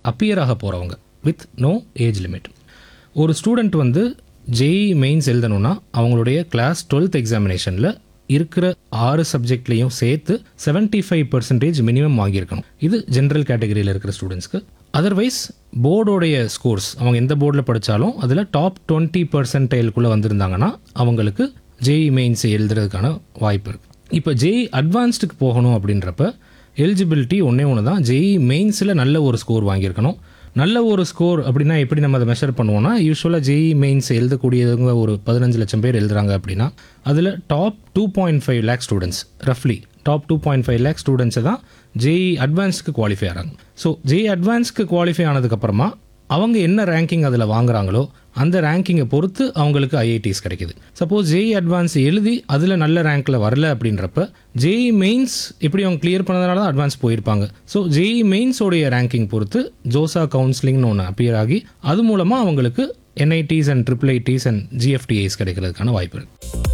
appear ஆக போகிறவங்க with no age limit ஒரு ஸ்டூடெண்ட் வந்து ஜேஇ மெயின்ஸ் எழுதணும்னா அவங்களுடைய கிளாஸ் டுவெல்த் எக்ஸாமினேஷனில் இருக்கிற ஆறு சப்ஜெக்ட்லையும் சேர்த்து 75% ஃபைவ் பர்சன்டேஜ் மினிமம் வாங்கியிருக்கணும் இது ஜென்ரல் கேட்டகரியில் இருக்கிற ஸ்டூடெண்ட்ஸ்க்கு அதர்வைஸ் போர்டோடைய ஸ்கோர்ஸ் அவங்க எந்த போர்டில் படித்தாலும் அதில் டாப் டுவெண்ட்டி பர்சன்டைலுக்குள்ளே வந்திருந்தாங்கன்னா அவங்களுக்கு ஜேஇ மெயின்ஸ் எழுதுறதுக்கான வாய்ப்பு இருக்குது இப்போ ஜேஇ அட்வான்ஸ்டுக்கு போகணும் அப்படின்றப்ப எலிஜிபிலிட்டி ஒன்றே ஒன்று தான் ஜேஇ மெயின்ஸில் நல்ல ஒரு ஸ்கோர் வாங்கியிருக்கணும் நல்ல ஒரு ஸ்கோர் அப்படின்னா எப்படி நம்ம அதை மெஷர் பண்ணுவோம்னா யூஸ்வலாக ஜேஇ மெயின்ஸ் எழுதக்கூடியவங்க ஒரு பதினஞ்சு லட்சம் பேர் எழுதுறாங்க அப்படின்னா அதில் top two point five lakh students ரஃப்லி top two point five lakh ஸ்டூடெண்ட்ஸை தான் ஜேஇ அட்வான்ஸ்க்கு குவாலிஃபை ஆகிறாங்க ஸோ ஜேஇ அட்வான்ஸ்க்கு குவாலிஃபை ஆனதுக்கப்புறமா அவங்க என்ன ரேங்கிங் அதில் வாங்குறாங்களோ அந்த ரேங்கிங்கை பொறுத்து அவங்களுக்கு ஐஐடிஸ் கிடைக்குது சப்போஸ் ஜேஇ அட்வான்ஸ் எழுதி அதில் நல்ல ரேங்க்கில் வரல அப்படின்றப்ப ஜேஇ மெயின்ஸ் இப்படி அவங்க கிளியர் பண்ணதுனால தான் அட்வான்ஸ் போயிருப்பாங்க ஸோ ஜேஇ மெயின்ஸோடைய ரேங்கிங் பொறுத்து ஜோசா கவுன்சிலிங்னு ஒன்று அப்பியர் ஆகி அது மூலமாக அவங்களுக்கு N I Ts and triple I Ts and G F T Is கிடைக்கிறதுக்கான வாய்ப்பு இருக்குது